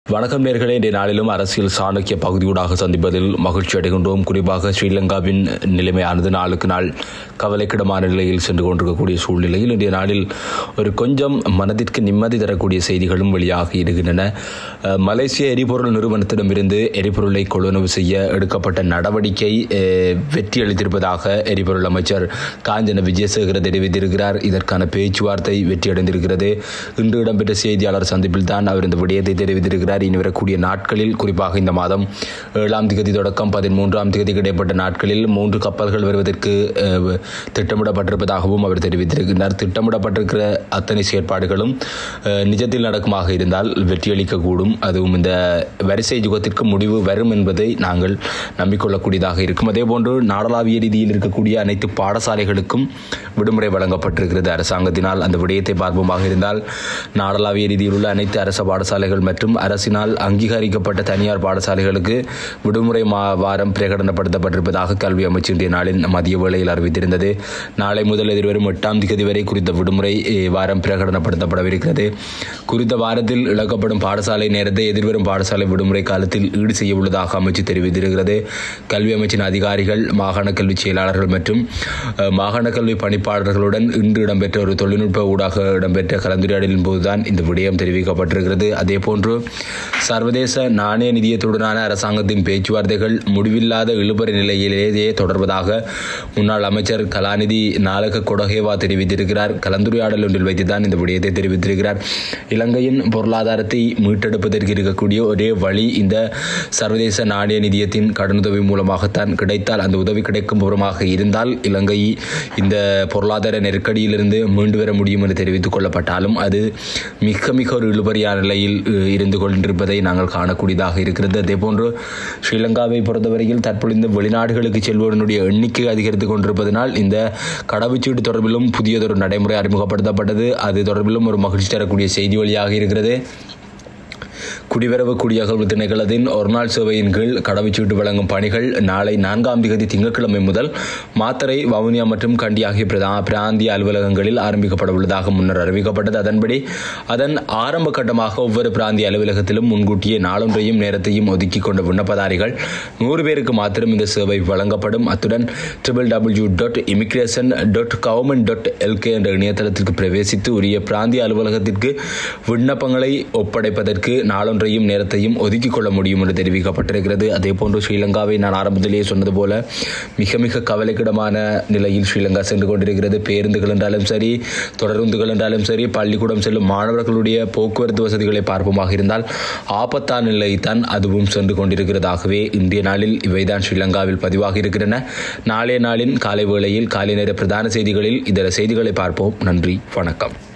வணக்கம் நேர்களே இன்றைய நாளிலும் அரசியல் சாணக்கிய பகுதியூடாக சந்திப்பதில் மகிழ்ச்சி அடைகின்றோம் குறிப்பாக ஸ்ரீலங்காவின் நிலைமையானது நாளுக்கு நாள் கவலைக்கிடமான நிலையில் சென்று கொண்டிருக்கக்கூடிய சூழ்நிலையில் இன்றைய நாளில் ஒரு கொஞ்சம் மனதிற்கு நிம்மதி தரக்கூடிய செய்திகளும் வெளியாகி இருக்கின்றன அஹ், மலேசிய எரிபொருள் நிறுவனத்திடமிருந்து எரிபொருளை கொள்வனவு செய்ய எடுக்கப்பட்ட நடவடிக்கை அஹ், வெற்றி அளித்திருப்பதாக எரிபொருள் அமைச்சர் காஞ்சன விஜயசேகர தெரிவித்திருக்கிறார் இதற்கான பேச்சுவார்த்தை வெற்றியடைந்திருக்கிறது இன்று இடம்பெற்ற செய்தியாளர் சந்திப்பில் தான் அவர் இந்த விடயத்தை தெரிவித்திருக்கிறார் இனி வரக்கூடிய நாட்களில் குறிப்பாக இந்த மாதம் ஏழாம் திகதி தொடக்கம் பதிமூன்றாம் திகதி இடைப்பட்ட நாட்களில் மூன்று கப்பல்கள் வருவதற்கு அஹ், திட்டமிடப்பட்டிருப்பதாகவும் அவர் தெரிவித்திருக்கிறார் திட்டமிடப்பட்டிருக்கிற அத்தனை செயற்பாடுகளும் அஹ், நிஜத்தில் நடக்குமாக இருந்தால் வெற்றியளிக்கக்கூடும் அதுவும் இந்த வரிசை யுகத்திற்கு முடிவு வரும் என்பதை நாங்கள் நம்பிக்கொள்ளக்கூடியதாக இருக்கும் அதேபோன்று நாடளாவிய ரீதியில் இருக்கக்கூடிய அனைத்து பாடசாலைகளுக்கும் விடுமுறை வழங்கப்பட்டிருக்கிறது அரசாங்கத்தினால் அந்த விடயத்தை பார்ப்போமாக இருந்தால் நாடளாவிய ரீதியில் உள்ள அனைத்து அரச பாடசாலைகள் மற்றும் அரசினால் அங்கீகரிக்கப்பட்ட தனியார் பாடசாலைகளுக்கு விடுமுறை மா வாரம் பிரகடனப்படுத்தப்பட்டிருப்பதாக கல்வி அமைச்சு இன்றைய நாளின் மதிய வேளையில் அறிவித்திருந்தது நாளை முதல் எதிர்வரும் எட்டாம் தேதி வரை குறித்த விடுமுறை eh, வாரம் பிரகடனப்படுத்தப்படவிருக்கிறது குறித்த வாரத்தில் இழக்கப்படும் பாடசாலை நேரத்தை எதிர்வரும் பாடசாலை விடுமுறை காலத்தில் ஈடு செய்ய உள்ளதாக அமைச்சு தெரிவித்திருக்கிறது கல்வி அமைச்சின் அதிகாரிகள் மாகாண கல்வி செயலாளர்கள் மற்றும் அஹ், மாகாண கல்வி பணிப்பாளர்களுடன் இன்று இடம்பெற்ற ஒரு தொழில்நுட்ப ஊடாக இடம்பெற்ற கலந்துரையாடலின் போதுதான் இந்த விடயம் தெரிவிக்கப்பட்டிருக்கிறது அதேபோன்று சர்வதேச நாணய நிதியத்துடனான அரசாங்கத்தின் பேச்சுவார்த்தைகள் முடிவில்லாத இழுபறி நிலையிலேயே தொடர்வதாக முன்னாள் அமைச்சர் கலாநிதி நாலக கொடகேவா தெரிவித்திருக்கிறார் கலந்துரையாடல் ஒன்றில் வைத்துதான் இந்த விடயத்தை தெரிவித்திருக்கிறார் இலங்கையின் பொருளாதாரத்தை மீட்டெடுப்பதற்கு இருக்கக்கூடிய ஒரே வழி இந்த சர்வதேச நாணய நிதியத்தின் கடனுதவி மூலமாகத்தான் கிடைத்தால் அந்த உதவி கிடைக்கும் புறமாக இருந்தால் இலங்கை இந்த பொருளாதார நெருக்கடியிலிருந்து மீண்டு வர முடியும் என்று தெரிவித்துக் கொள்ளப்பட்டாலும் அது மிக மிக ஒரு இழுபறியான நிலையில் அஹ், இருந்து கொண்டிருப்பதை நாங்கள் காணக்கூடியதாக இருக்கிறது அதேபோன்று ஸ்ரீலங்காவை பொறுத்தவரையில் தற்பொழுது இந்த வெளிநாடுகளுக்கு செல்வோருடைய எண்ணிக்கை அதிகரித்து கொண்டிருப்பதனால் இந்த கடவுச்சீட்டு தொடர்பிலும் புதியதொரு நடைமுறை அறிமுகப்படுத்தப்பட்டது அது தொடர்பிலும் ஒரு மகிழ்ச்சி தரக்கூடிய செய்தி வழியாக இருக்கிறது குடிவரவு குடியகல்வு திணைக்களத்தின் ஒருநாள் சேவையின் கீழ் கடவுச்சீட்டு வழங்கும் பணிகள் நாளை நான்காம் தேதி திங்கட்கிழமை முதல் மாத்தறை வவுனியா மற்றும் கண்டி ஆகிய பிரதா பிராந்திய அலுவலகங்களில் ஆரம்பிக்கப்பட உள்ளதாக முன்னர் அறிவிக்கப்பட்டது அதன்படி அதன் ஆரம்ப கட்டமாக ஒவ்வொரு பிராந்திய அலுவலகத்திலும் முன்கூட்டியே நாளொன்றையும் நேரத்தையும் ஒதுக்கி கொண்ட விண்ணப்பதாரிகள் நூறு பேருக்கு மாத்திரம் இந்த சேவை வழங்கப்படும் அத்துடன் triple W dot immigration dot government dot LK என்ற இணையதளத்திற்கு பிரவேசித்து உரிய பிராந்திய அலுவலகத்திற்கு விண்ணப்பங்களை ஒப்படைப்பதற்கு நாளொன்றையும் நேரத்தையும் ஒதுக்கிக் கொள்ள முடியும் என்று தெரிவிக்கப்பட்டிருக்கிறது அதேபோன்று ஸ்ரீலங்காவை நான் ஆரம்பத்திலேயே சொன்னது போல மிக மிக கவலைக்கிடமான நிலையில் ஸ்ரீலங்கா சென்று கொண்டிருக்கிறது பேருந்துகள் என்றாலும் சரி தொடருந்துகள் என்றாலும் சரி பள்ளிக்கூடம் செல்லும் மாணவர்களுடைய போக்குவரத்து வசதிகளை பார்ப்போமாக இருந்தால் ஆபத்தான நிலை தான் அதுவும் சென்று கொண்டிருக்கிறதாகவே இன்றைய நாளில் இவைதான் ஸ்ரீலங்காவில் பதிவாகி இருக்கின்றன நாளைய நாளின் காலை வேளையில் காலை நேர பிரதான செய்திகளில் இதர செய்திகளை பார்ப்போம் நன்றி வணக்கம்